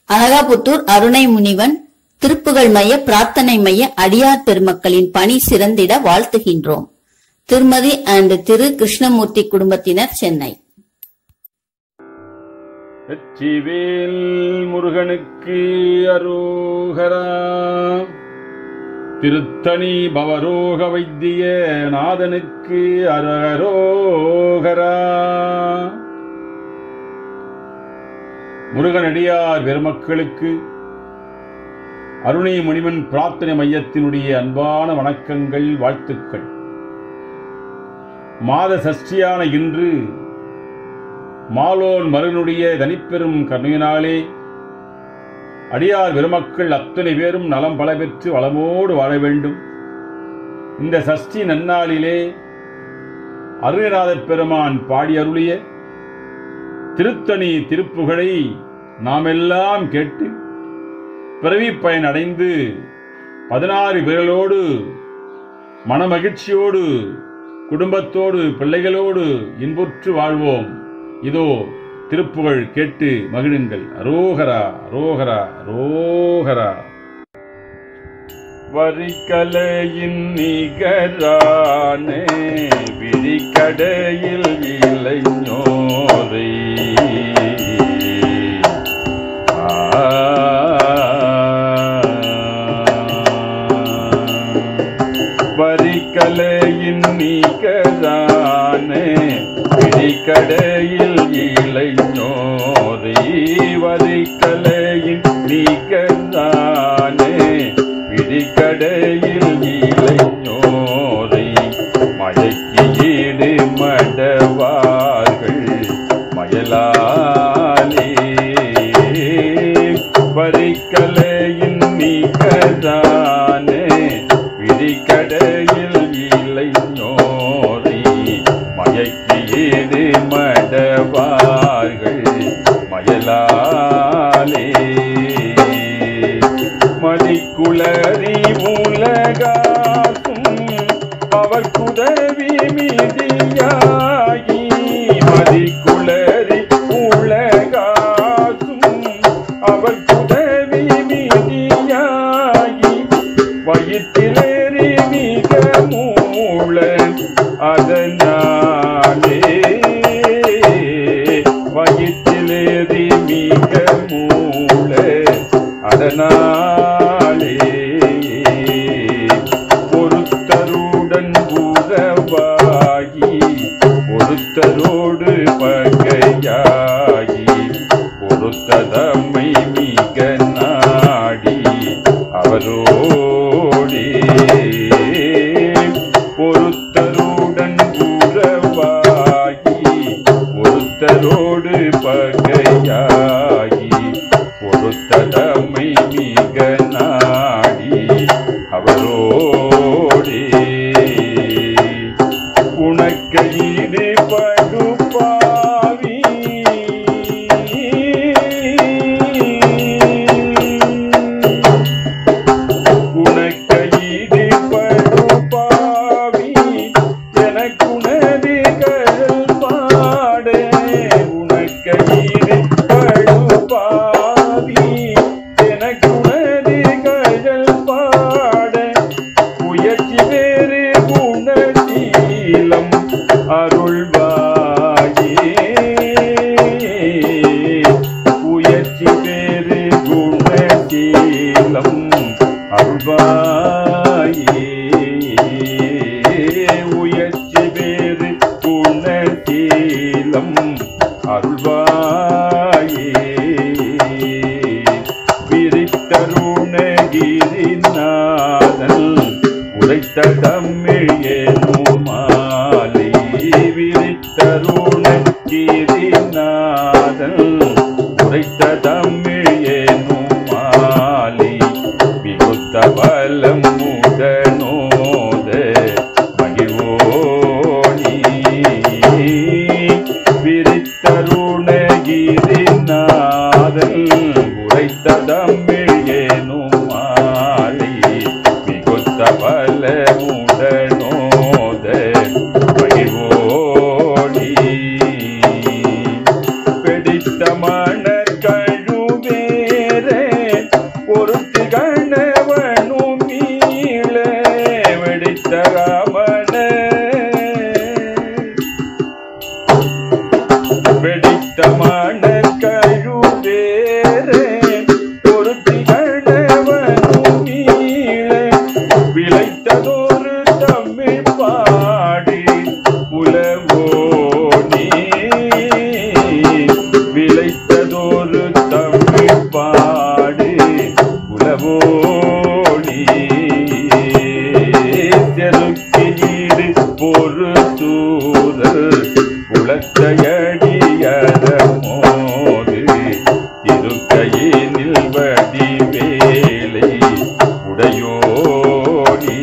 அனகாபுத்தூர் அருணை முனிவன் திருப்புகழ் மைய பிரார்த்தனை மைய அடியார் பெருமக்களின் பணி சிறந்திட வாழ்த்துகின்றோம் திருமதி அண்ட் திரு கிருஷ்ணமூர்த்தி குடும்பத்தினர் சென்னை வெற்றிவேல் முருகனுக்கு அரோகரா திருத்தணி பவரோக வைத்திய நாதனுக்கு அரரோகரா முருகனடியார் பெருமக்களுக்கு அருணை முனிவன் பிரார்த்தனை மையத்தினுடைய அன்பான வணக்கங்கள் வாழ்த்துக்கள் மாத சஷ்டியான இன்று மாலோன் மருகனுடைய தனிப்பெரும் கருணையினாலே அடியார் பெருமக்கள் அத்தனை பேரும் நலம் பல பெற்று வளமோடு வாழ வேண்டும் இந்த சஷ்டி நன்னாளிலே அருணநாதப் பெருமான் பாடி அருளிய திருத்தணி திருப்புகழை நாமெல்லாம் கேட்டு பிறவி பயன் அடைந்து பதினாறு பேர்களோடு மனமகிழ்ச்சியோடு குடும்பத்தோடு பிள்ளைகளோடு இன்புற்று வாழ்வோம் இதோ திருப்புகழ் கேட்டு மகிழுங்கள் அரோகரா அரோகரா அரோகரா வரிக்கலையின் நிகரானே விழிக்கடையில் இளைஞோரை வரிக்கலையின் நிகரானே விழிக்கடையில் இளைஞோரை வரிக்கலையின் நிகரானே விழிக்கடையில் இளைஞோரை மழைக்கு ஈடு மடவார்கள் மயலாலே வரிக்கலையின் நிகரானே விழிக்கடையில் இளைஞோரை மயக்கு ஈடு மடவார்கள் மயலாலே மதிக்குளறி உலகாக்கும் அவர் குதவி மீதியாகி மதிக்குளறி உலகாக்கும் அவர் குதவி மீதியாகி வயிற்றிலேறி மிக மூள அதனாலே வயிற்றிலேறி மிக மூள அதனாலே பொறுத்தருடன் உறவாகி பொறுத்தரோடு பகையாகி பொறுத்ததம்மை மிக நாடி அவரோடே பொறுத்தருடன் உறவாகி பொறுத்தரோடு பகையாகி பொறுத்ததம்மை மிக நாடி அவரோடே உனக்கையிலே படுப்பாவி உனக்கையிலே படுப்பாவி எனக்குனது கழல் பாட உனக்கையிலே படுப்பாவி எனக்குனது கழல் பாட உயர்ச்சி வேறு குணசீலம் அருள்வாயே உயர்ச்சி வேறு குணசீலம் அருள்வாயே உயர்ச்சி வேறு குணசீலம் அருள்வாயே விரித்தருணகிரிநாதன் உரைத்த தமிழ் ஏனுமாலை விரித்தருணகிரிநாதன் உரைத்த தமிழ் ஏனுமாலை மிகுத்த பலம் உடனோத மகிழ்வோனி விரித்தருணகிரிநாதன் உரைத்த தமிழ் ஏனும் மாலை மிகுத்த பல உடனோத மகிழ்வோனி பெடித்த மணற்கழுவேற தமிழ் பாடு உலவோடி செருக்கீடு பொறு சூரல் குளத்தையடியற மோது இருக்கையினில் வடி வேலை உடையோடி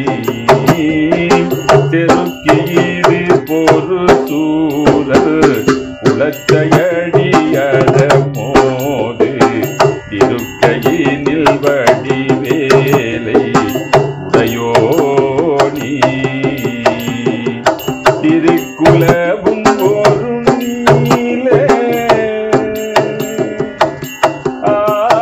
செருக்கீடு பொறு சூரல் குளத்தையடியற மோது இருக்கையினில் வடி வேலை உடையோனி திருக்குலவும் ஒரு நீல ஆ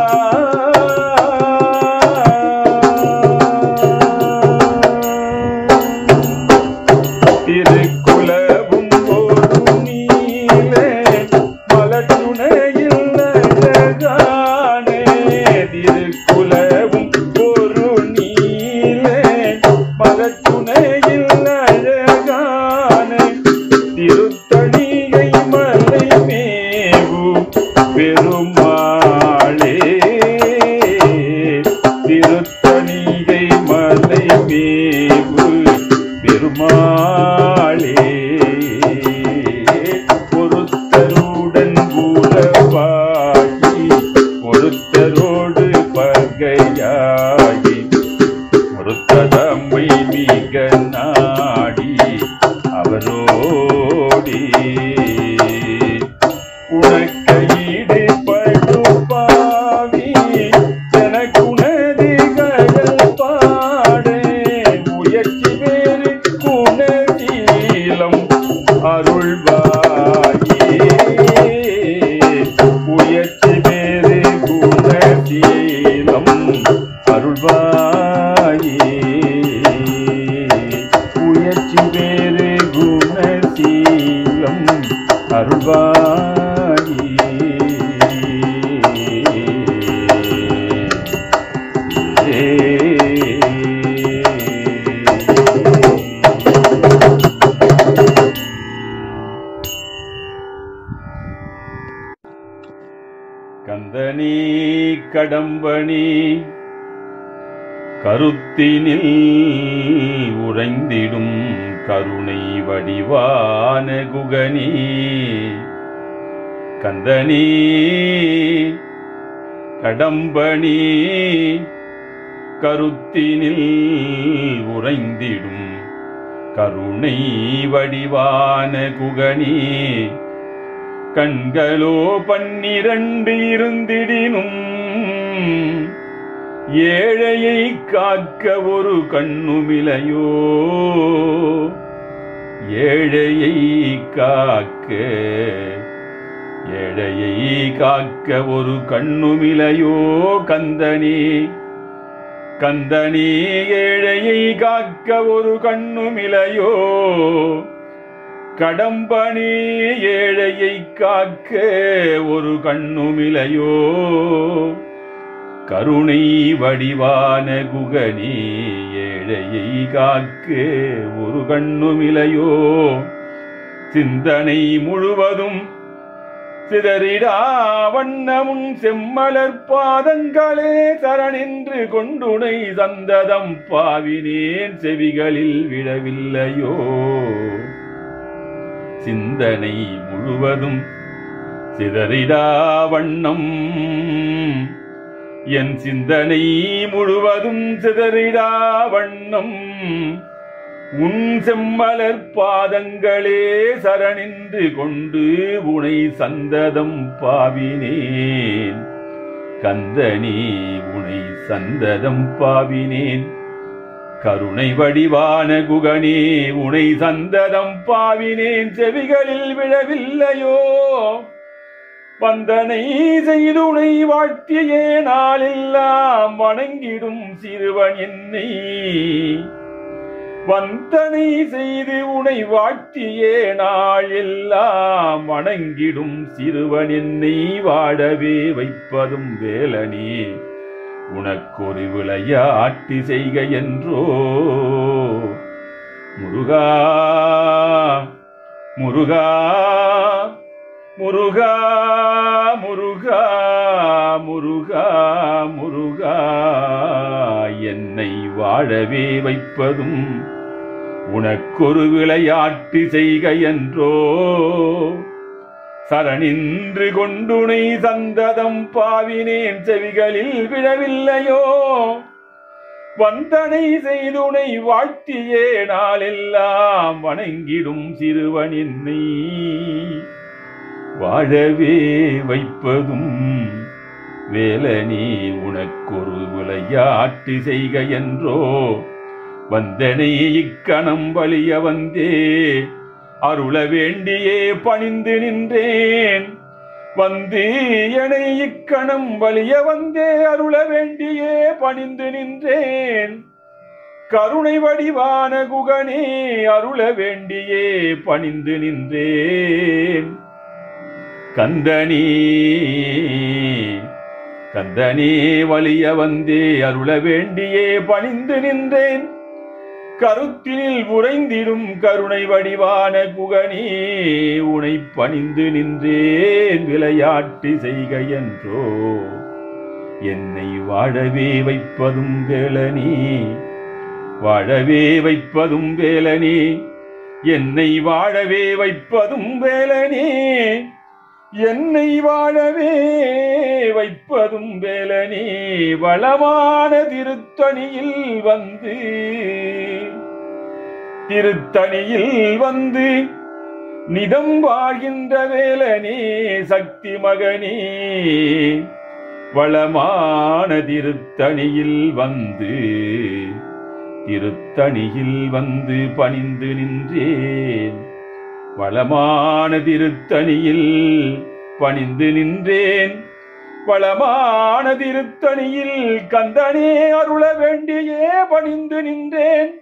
திருக்குலவும் ஒரு நீல மலச்சுனையில் அழகானே திருக்குலவும் ஒரு நீல மலச்சுனையில் அழகானே திருத்தணிகை மலை மேவு பெருமாளே திருத்தணிகை மலை மேவு பெருமாளே பொறுத்தருடன் உறவாகி பொறுத்தரோடு பகையாகி பொறுத்ததம்மை மிக நாடி அவரோடி உனக்கையீடு படுபாவி எனக்குனது கழல் பாடே முயற்சி வேறு குணசீலம் அருள்வாயே முயற்சி வேறு குணசீலம் அருள்வாயே முயற்சி வேறு குணசீலம் அருள்வாயே கந்தனே கடம்பனே கருத்தினில் உறைந்திடும் கருணை வடிவான குகனே கந்தனே கடம்பனே கருத்தினில் உறைந்திடும் கருணை வடிவான குகனே கண்களோ பன்னிரண்டு இருந்திடினும் ஏழையை காக்க ஒரு கண்ணுமிலையோ ஏழையை காக்க ஏழையை காக்க ஒரு கண்ணுமிலையோ கந்தனே கந்தனே ஏழையை காக்க ஒரு கண்ணுமிலையோ கடம்பனே ஏழையை காக்க ஒரு கண்ணுமிலையோ கருணை வடிவான குகனே ஏழையை காக்க ஒரு கண்ணுமிலையோ சிந்தனை முழுவதும் சிதறிடா வண்ணமுன் செம்மலர் பாதங்களே சரணின்று கொண்டுனை சந்ததம் பாவினேன் செவிகளில் விழவில்லையோ சிந்தனை முழுவதும் சிதறிடா வண்ணம் என் சிந்தனை முழுவதும் சிதறிடா வண்ணம் உன் செம்மலர் பாதங்களே சரணின்று கொண்டு உனை சந்ததம் பாவினேன் கந்தனே உனை சந்ததம் பாவினேன் கருணை வடிவான குகனே உனை சந்ததம் பாவினேன் செவிகளில் விழவில்லையோ வந்தனை செய்து உனை வாழ்த்தியே நாளெல்லாம் வணங்கிடும் சிறுவன் என்னை வந்தனை செய்து உனை வாழ்த்தியே நாள் எல்லாம் வணங்கிடும் சிறுவன் என்னை வாழவே வைப்பதும் வேலனே உனக்கொரு விளையாட்டு செய்க என்றோ முருகா முருகா முருகா முருகா முருகா முருகா என்னை வாழவே வைப்பதும் உனக்கொரு விளையாட்டு செய்க என்றோ சரணின்று கொண்டுனை சந்ததம் பாவினேன் செவிகளில் விழவில்லையோ வந்தனை செய்துனை வாழ்த்தியே நாளெல்லாம் வணங்கிடும் சிறுவன் என்னை வாழவே வைப்பதும் வேலனே உனக்கொரு விளையாட்டு செய்க என்றோ வந்தனை இக்கணம் வலிய வந்தே அருள வேண்டியே பணிந்து நின்றேன் வந்து எனை இக்கணம் வலிய வந்தே அருள வேண்டியே பணிந்து நின்றேன் கருணை வடிவான குகனே அருள வேண்டியே பணிந்து நின்றேன் கந்தனே கந்தனே வலிய வந்தே அருள வேண்டியே பணிந்து நின்றேன் கருத்தினில் உறைந்திடும் கருணை வடிவான குகனே உனை பணிந்து நின்றேன் விளையாட்டு செய்க என்றோ என்னை வாழவே வைப்பதும் வேலனே வாழவே வைப்பதும் வேலனே என்னை வாழவே வைப்பதும் வேலனே என்னை வாழவே வைப்பதும் வேலனே வளமான திருத்தணியில் வந்து திருத்தணியில் வந்து நிதம் வாழ்கின்ற வேலனே சக்தி மகனே வளமான திருத்தணியில் வந்து திருத்தணியில் வந்து பணிந்து நின்றேன் வளமான திருத்தணியில் பணிந்து நின்றேன் வளமான திருத்தணியில் கந்தனே அருள வேண்டியே பணிந்து நின்றேன்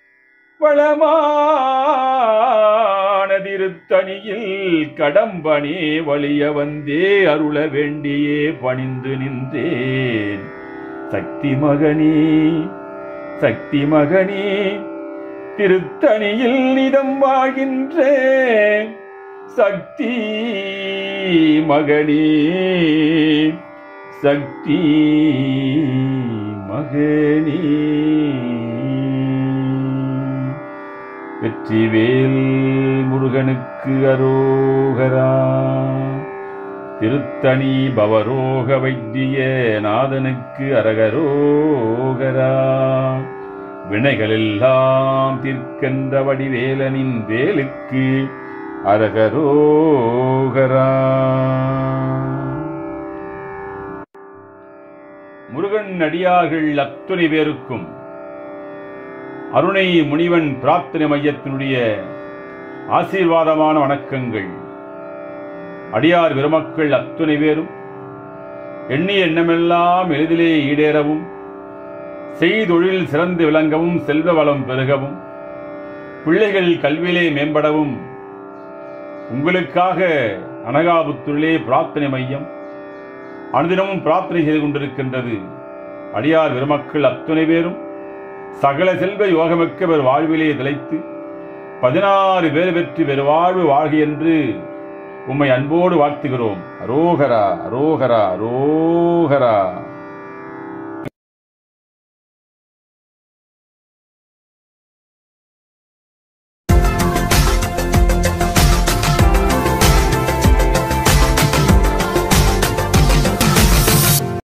வளமான திருத்தணியில் கடம்பனே வலிய வந்தே அருள வேண்டியே பணிந்து நின்றேன் சக்தி மகனே சக்தி மகனே திருத்தணியில் நிதம் வாழ்கின்ற சக்தி மகனே சக்தி மகனே வெற்றிவேல் முருகனுக்கு அரோகரா திருத்தணி பவரோக வைத்திய நாதனுக்கு அரகரோகரா வினைகளெல்லாம் தீர்க்கின்ற வடிவேலனின் வேலுக்கு அரகரோகரா முருகன் அடியார்கள் அத்துணை பேருக்கும் அருணை முனிவன் பிரார்த்தனை மையத்தினுடைய ஆசீர்வாதமான வணக்கங்கள் அடியார் பெருமக்கள் அத்துணை பேரும் எண்ணிய எண்ணமெல்லாம் எளிதிலே ஈடேறவும் செய்தொழில் சிறந்து விளங்கவும் செல்வ வளம் பெருகவும் பிள்ளைகள் கல்வியிலே மேம்படவும் உங்களுக்காக அனகாபுத்தூரிலே பிரார்த்தனை மையம் அனுதினமும் பிரார்த்தனை செய்து கொண்டிருக்கின்றது அடியார் பெருமக்கள் அத்துணை பேரும் சகல செல்வ யோகமிக்க பெரு வாழ்விலே திளைத்து பதினாறு பேர் பெற்று பெரு வாழ்வு வாழ்க என்று உம்மை அன்போடு வாழ்த்துகிறோம் அரோகரா அரோகரா அரோகரா